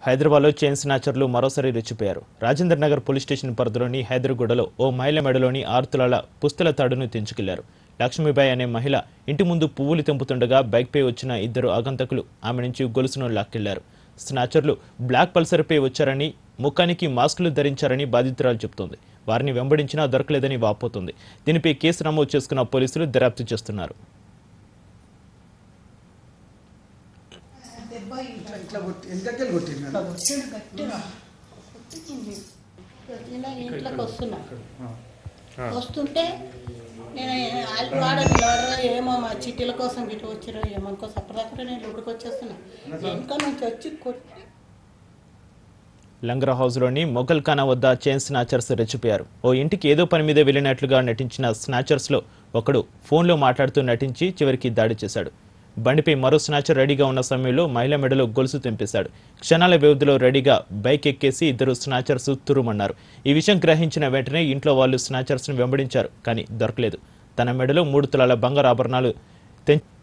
హైదరాబాద్లో చైన్ స్నాచర్లు మరోసారి రెచ్చిపోయారు రాజేంద్ర నగర్ పోలీస్ స్టేషన్ పరిధిలోని హైదర్గూడలో ఓ మహిళ మెడలోని ఆరు తులాల పుస్తల తాడును తెంచుకెళ్లారు లక్ష్మీబాయి అనే మహిళ ఇంటి ముందు పువ్వులు తెంపుతుండగా బైక్పై వచ్చిన ఇద్దరు ఆగంతకులు ఆమె నుంచి గొలుసును లాక్కెళ్లారు స్నాచర్లు బ్లాక్ పల్సర్పై వచ్చారని ముఖానికి మాస్కులు ధరించారని బాధితురాలు చెబుతోంది వారిని వెంబడించినా దొరకలేదని వాపోతుంది దీనిపై కేసు నమోదు చేసుకున్న పోలీసులు దర్యాప్తు చేస్తున్నారు ఇట్లా కొట్టి వెనకకెళ్ళి కొట్టింది మేడం వచ్చిండు గట్టిగా వచ్చింది ఇలా ఇంట్లోకి వస్తున్నా వస్తుంటే నేను వాళ్ళు వాడని వాడరా ఏమో మా చిట్టీల కోసం గిట్ల వచ్చిరో ఏమనుకో సప్పదాకా నేను ఇక్కడికి వచ్చేస్తున్నా వెనక నుంచి వచ్చి కొట్టి లంగరా హౌస్లోని మొఘల్ ఖానా వద్ద చైన్ స్నాచర్స్ రెచ్చిపోయారు ఓ ఇంటికి ఏదో పని మీద వెళ్ళినట్లుగా నటించిన స్నాచర్స్లో ఒకడు ఫోన్లో మాట్లాడుతూ నటించి చివరికి దాడి చేశాడు బండిపై మరో స్నాచర్ రెడీగా ఉన్న సమయంలో మహిళ మెడలో గొలుసు తెంపేశాడు క్షణాల వ్యవధిలో రెడీగా బైక్ ఎక్కేసి ఇద్దరు స్నాచర్స్ తురుమన్నారు ఈ విషయం గ్రహించిన వెంటనే ఇంట్లో వాళ్ళు స్నాచర్స్ను వెంబడించారు కానీ దొరకలేదు తన మెడలో మూడు తులాల బంగారు ఆభరణాలు తెం